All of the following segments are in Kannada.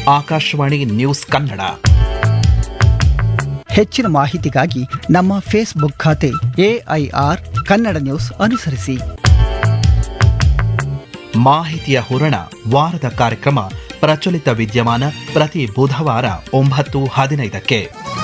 ಆಕಾಶವಾಣಿ ನ್ಯೂಸ್ ಕನ್ನಡ ಹೆಚ್ಚಿನ ಮಾಹಿತಿಗಾಗಿ ನಮ್ಮ ಫೇಸ್ಬುಕ್ ಖಾತೆ ಎಐಆರ್ ಕನ್ನಡ ನ್ಯೂಸ್ ಅನುಸರಿಸಿ ಮಾಹಿತಿಯ ಹೂರಣ ವಾರದ ಕಾರ್ಯಕ್ರಮ ಪ್ರಚಲಿತ ವಿದ್ಯಮಾನ ಪ್ರತಿ ಬುಧವಾರ ಒಂಬತ್ತು ಹದಿನೈದಕ್ಕೆ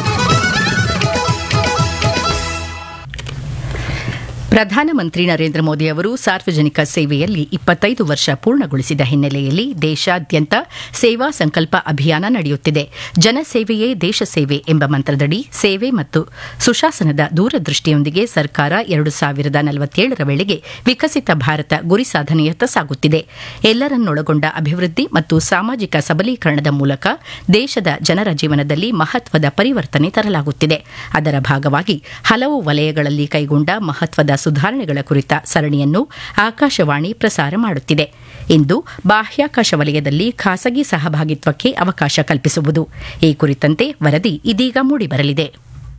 ಪ್ರಧಾನಮಂತ್ರಿ ನರೇಂದ್ರ ಮೋದಿ ಅವರು ಸಾರ್ವಜನಿಕ ಸೇವೆಯಲ್ಲಿ ಇಪ್ಪತ್ತೈದು ವರ್ಷ ಪೂರ್ಣಗೊಳಿಸಿದ ಹಿನ್ನೆಲೆಯಲ್ಲಿ ದೇಶಾದ್ಯಂತ ಸೇವಾ ಸಂಕಲ್ಪ ಅಭಿಯಾನ ನಡೆಯುತ್ತಿದೆ ಜನಸೇವೆಯೇ ದೇಶ ಸೇವೆ ಎಂಬ ಮಂತ್ರದಡಿ ಸೇವೆ ಮತ್ತು ಸುಶಾಸನದ ದೂರದೃಷ್ಟಿಯೊಂದಿಗೆ ಸರ್ಕಾರ ಎರಡು ಸಾವಿರದ ನಲವತ್ತೇಳರ ವೇಳೆಗೆ ವಿಕಸಿತ ಭಾರತ ಗುರಿ ಸಾಧನೆಯತ್ತ ಸಾಗುತ್ತಿದೆ ಎಲ್ಲರನ್ನೊಳಗೊಂಡ ಅಭಿವೃದ್ಧಿ ಮತ್ತು ಸಾಮಾಜಿಕ ಸಬಲೀಕರಣದ ಮೂಲಕ ದೇಶದ ಜನರ ಜೀವನದಲ್ಲಿ ಮಹತ್ವದ ಪರಿವರ್ತನೆ ತರಲಾಗುತ್ತಿದೆ ಅದರ ಭಾಗವಾಗಿ ಹಲವು ವಲಯಗಳಲ್ಲಿ ಕೈಗೊಂಡ ಮಹತ್ವದ ಸುಧಾರಣೆಗಳ ಕುರಿತ ಸರಣಿಯನ್ನು ಆಕಾಶವಾಣಿ ಪ್ರಸಾರ ಮಾಡುತ್ತಿದೆ ಇಂದು ಬಾಹ್ಯಾಕಾಶ ವಲಯದಲ್ಲಿ ಖಾಸಗಿ ಸಹಭಾಗಿತ್ವಕ್ಕೆ ಅವಕಾಶ ಕಲ್ಪಿಸುವುದು ಈ ಕುರಿತಂತೆ ವರದಿ ಇದೀಗ ಮೂಡಿಬರಲಿದೆ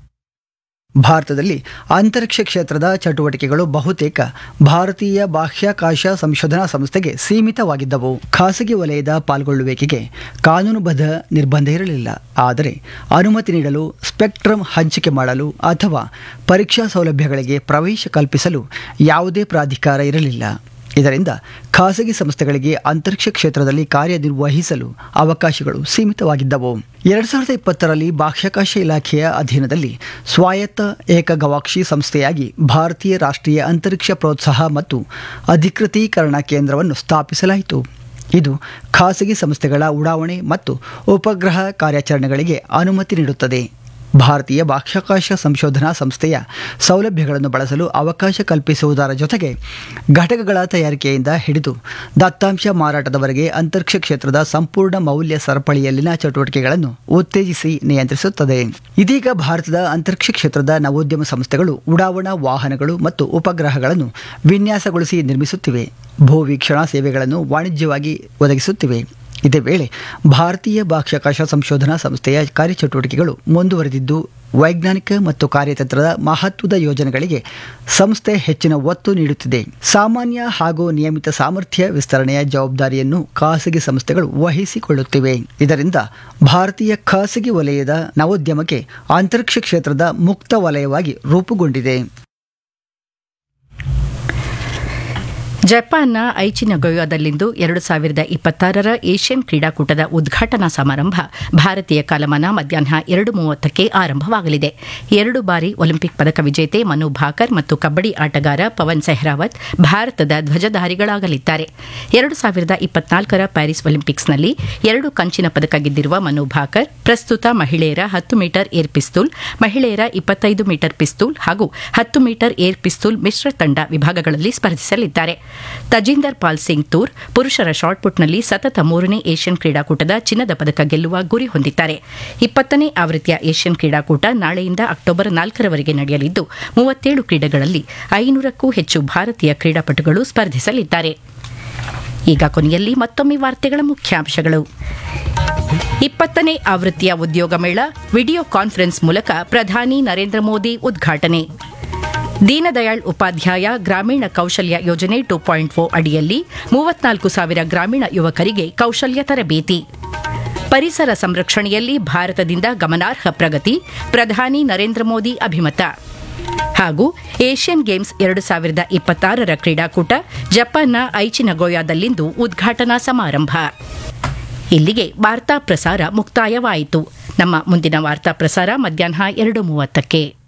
ಭಾರತದಲ್ಲಿ ಅಂತರಿಕ್ಷ ಕ್ಷೇತ್ರದ ಚಟುವಟಿಕೆಗಳು ಬಹುತೇಕ ಭಾರತೀಯ ಬಾಹ್ಯಾಕಾಶ ಸಂಶೋಧನಾ ಸಂಸ್ಥೆಗೆ ಸೀಮಿತವಾಗಿದ್ದವು ಖಾಸಗಿ ವಲಯದ ಪಾಲ್ಗೊಳ್ಳುವಿಕೆಗೆ ಕಾನೂನುಬದ್ಧ ನಿರ್ಬಂಧ ಇರಲಿಲ್ಲ ಆದರೆ ಅನುಮತಿ ನೀಡಲು ಸ್ಪೆಕ್ಟ್ರಮ್ ಹಂಚಿಕೆ ಮಾಡಲು ಅಥವಾ ಪರೀಕ್ಷಾ ಸೌಲಭ್ಯಗಳಿಗೆ ಪ್ರವೇಶ ಕಲ್ಪಿಸಲು ಯಾವುದೇ ಪ್ರಾಧಿಕಾರ ಇರಲಿಲ್ಲ ಇದರಿಂದ ಖಾಸಗಿ ಸಂಸ್ಥೆಗಳಿಗೆ ಅಂತರಿಕ್ಷ ಕ್ಷೇತ್ರದಲ್ಲಿ ಕಾರ್ಯನಿರ್ವಹಿಸಲು ಅವಕಾಶಗಳು ಸೀಮಿತವಾಗಿದ್ದವು ಎರಡ್ ಸಾವಿರದ ಇಪ್ಪತ್ತರಲ್ಲಿ ಬಾಹ್ಯಾಕಾಶ ಇಲಾಖೆಯ ಅಧೀನದಲ್ಲಿ ಸ್ವಾಯತ್ತ ಏಕ ಗವಾಕ್ಷಿ ಸಂಸ್ಥೆಯಾಗಿ ಭಾರತೀಯ ರಾಷ್ಟ್ರೀಯ ಅಂತರಿಕ್ಷ ಪ್ರೋತ್ಸಾಹ ಮತ್ತು ಅಧಿಕೃತೀಕರಣ ಕೇಂದ್ರವನ್ನು ಸ್ಥಾಪಿಸಲಾಯಿತು ಇದು ಖಾಸಗಿ ಸಂಸ್ಥೆಗಳ ಉಡಾವಣೆ ಮತ್ತು ಉಪಗ್ರಹ ಕಾರ್ಯಾಚರಣೆಗಳಿಗೆ ಅನುಮತಿ ನೀಡುತ್ತದೆ ಭಾರತೀಯ ಬಾಹ್ಯಾಕಾಶ ಸಂಶೋಧನಾ ಸಂಸ್ಥೆಯ ಸೌಲಭ್ಯಗಳನ್ನು ಬಳಸಲು ಅವಕಾಶ ಕಲ್ಪಿಸುವುದರ ಜೊತೆಗೆ ಘಟಕಗಳ ತಯಾರಿಕೆಯಿಂದ ಹಿಡಿದು ದತ್ತಾಂಶ ಮಾರಾಟದವರೆಗೆ ಅಂತರಿಕ್ಷ ಕ್ಷೇತ್ರದ ಸಂಪೂರ್ಣ ಮೌಲ್ಯ ಸರಪಳಿಯಲ್ಲಿನ ಚಟುವಟಿಕೆಗಳನ್ನು ಉತ್ತೇಜಿಸಿ ನಿಯಂತ್ರಿಸುತ್ತದೆ ಇದೀಗ ಭಾರತದ ಅಂತರಿಕ್ಷ ಕ್ಷೇತ್ರದ ನವೋದ್ಯಮ ಸಂಸ್ಥೆಗಳು ಉಡಾವಣಾ ವಾಹನಗಳು ಮತ್ತು ಉಪಗ್ರಹಗಳನ್ನು ವಿನ್ಯಾಸಗೊಳಿಸಿ ನಿರ್ಮಿಸುತ್ತಿವೆ ಭೂವೀಕ್ಷಣಾ ಸೇವೆಗಳನ್ನು ವಾಣಿಜ್ಯವಾಗಿ ಒದಗಿಸುತ್ತಿವೆ ಇದೇ ವೇಳೆ ಭಾರತೀಯ ಬಾಹ್ಯಾಕಾಶ ಸಂಶೋಧನಾ ಸಂಸ್ಥೆಯ ಕಾರ್ಯಚಟುವಟಿಕೆಗಳು ಮುಂದುವರೆದಿದ್ದು ವೈಜ್ಞಾನಿಕ ಮತ್ತು ಕಾರ್ಯತಂತ್ರದ ಮಹತ್ವದ ಯೋಜನೆಗಳಿಗೆ ಸಂಸ್ಥೆ ಹೆಚ್ಚಿನ ಒತ್ತು ನೀಡುತ್ತಿದೆ ಸಾಮಾನ್ಯ ಹಾಗೂ ನಿಯಮಿತ ಸಾಮರ್ಥ್ಯ ವಿಸ್ತರಣೆಯ ಜವಾಬ್ದಾರಿಯನ್ನು ಖಾಸಗಿ ಸಂಸ್ಥೆಗಳು ವಹಿಸಿಕೊಳ್ಳುತ್ತಿವೆ ಇದರಿಂದ ಭಾರತೀಯ ಖಾಸಗಿ ವಲಯದ ನವೋದ್ಯಮಕ್ಕೆ ಅಂತರಿಕ್ಷ ಕ್ಷೇತ್ರದ ಮುಕ್ತ ವಲಯವಾಗಿ ರೂಪುಗೊಂಡಿದೆ ಜಪಾನ್ನ ಐಚಿನಗೊಯೋದಲ್ಲಿಂದು ಎರಡು ಸಾವಿರದ ಇಪ್ಪತ್ತಾರರ ಏಷ್ಯನ್ ಕ್ರೀಡಾಕೂಟದ ಉದ್ಘಾಟನಾ ಸಮಾರಂಭ ಭಾರತೀಯ ಕಾಲಮಾನ ಮಧ್ಯಾಹ್ನ ಎರಡು ಮೂವತ್ತಕ್ಕೆ ಆರಂಭವಾಗಲಿದೆ ಎರಡು ಬಾರಿ ಒಲಿಂಪಿಕ್ ಪದಕ ವಿಜೇತೆ ಮನು ಭಾಕರ್ ಮತ್ತು ಕಬ್ಬಡಿ ಆಟಗಾರ ಪವನ್ ಸೆಹ್ರಾವತ್ ಭಾರತದ ಧ್ವಜಧಾರಿಗಳಾಗಲಿದ್ದಾರೆ ಎರಡು ಸಾವಿರದ ಇಪ್ಪತ್ನಾಲ್ಕರ ಪ್ಯಾರಿಸ್ ಒಲಿಂಪಿಕ್ಸ್ನಲ್ಲಿ ಎರಡು ಕಂಚಿನ ಪದಕ ಗೆದ್ದಿರುವ ಮನು ಭಾಕರ್ ಪ್ರಸ್ತುತ ಮಹಿಳೆಯರ ಹತ್ತು ಮೀಟರ್ ಏರ್ ಪಿಸ್ತೂಲ್ ಮಹಿಳೆಯರ ಇಪ್ಪತ್ತೈದು ಮೀಟರ್ ಪಿಸ್ತೂಲ್ ಹಾಗೂ ಹತ್ತು ಮೀಟರ್ ಏರ್ ಪಿಸ್ತೂಲ್ ಮಿಶ್ರ ತಂಡ ವಿಭಾಗಗಳಲ್ಲಿ ಸ್ಪರ್ಧಿಸಲಿದ್ದಾರೆ ತಜಿಂದರ್ ಪಾಲ್ ಸಿಂಗ್ ತೂರ್ ಪುರುಷರ ಶಾಟ್ಪುಟ್ನಲ್ಲಿ ಸತತ ಮೂರನೇ ಏಷ್ಯನ್ ಕ್ರೀಡಾಕೂಟದ ಚಿನ್ನದ ಪದಕ ಗೆಲ್ಲುವ ಗುರಿ ಹೊಂದಿದ್ದಾರೆ ಇಪ್ಪತ್ತನೇ ಆವೃತ್ತಿಯ ಏಷ್ಯನ್ ಕ್ರೀಡಾಕೂಟ ನಾಳೆಯಿಂದ ಅಕ್ಟೋಬರ್ ನಾಲ್ಕರವರೆಗೆ ನಡೆಯಲಿದ್ದು ಮೂವತ್ತೇಳು ಕ್ರೀಡೆಗಳಲ್ಲಿ ಐನೂರಕ್ಕೂ ಹೆಚ್ಚು ಭಾರತೀಯ ಕ್ರೀಡಾಪಟುಗಳು ಸ್ಪರ್ಧಿಸಲಿದ್ದಾರೆ ಈಗ ಕೊನೆಯಲ್ಲಿ ಮತ್ತೊಮ್ಮೆ ವಾರ್ತೆಗಳ ಮುಖ್ಯಾಂಶಗಳು ಇಪ್ಪತ್ತನೇ ಆವೃತ್ತಿಯ ಉದ್ಯೋಗ ಮೇಳ ವಿಡಿಯೋ ಕಾನ್ಫರೆನ್ಸ್ ಮೂಲಕ ಪ್ರಧಾನಿ ನರೇಂದ್ರ ಮೋದಿ ಉದ್ಘಾಟನೆ ದೀನದಯಾಳ್ ಉಪಾಧ್ಯಾಯ ಗ್ರಾಮೀಣ ಕೌಶಲ್ಯ ಯೋಜನೆ ಟು ಪಾಯಿಂಟ್ ಫೋರ್ ಅಡಿಯಲ್ಲಿ ಮೂವತ್ನಾಲ್ಕು ಸಾವಿರ ಗ್ರಾಮೀಣ ಯುವಕರಿಗೆ ಕೌಶಲ್ಯ ತರಬೇತಿ ಪರಿಸರ ಸಂರಕ್ಷಣೆಯಲ್ಲಿ ಭಾರತದಿಂದ ಗಮನಾರ್ಹ ಪ್ರಗತಿ ಪ್ರಧಾನಿ ನರೇಂದ್ರ ಮೋದಿ ಅಭಿಮತ ಹಾಗೂ ಏಷ್ಯನ್ ಗೇಮ್ಸ್ ಎರಡು ಸಾವಿರದ ಇಪ್ಪತ್ತಾರರ ಕ್ರೀಡಾಕೂಟ ಜಪಾನ್ನ ಐಚಿನಗೋಯಾದಲ್ಲಿಂದು ಉದ್ಘಾಟನಾ ಸಮಾರಂಭ ಇಲ್ಲಿಗೆ ವಾರ್ತಾ ಪ್ರಸಾರ ಮುಕ್ತಾಯವಾಯಿತು ನಮ್ಮ ಮುಂದಿನ ವಾರ್ತಾ ಪ್ರಸಾರ ಮಧ್ಯಾಹ್ನ ಎರಡು ಮೂವತ್ತಕ್ಕೆ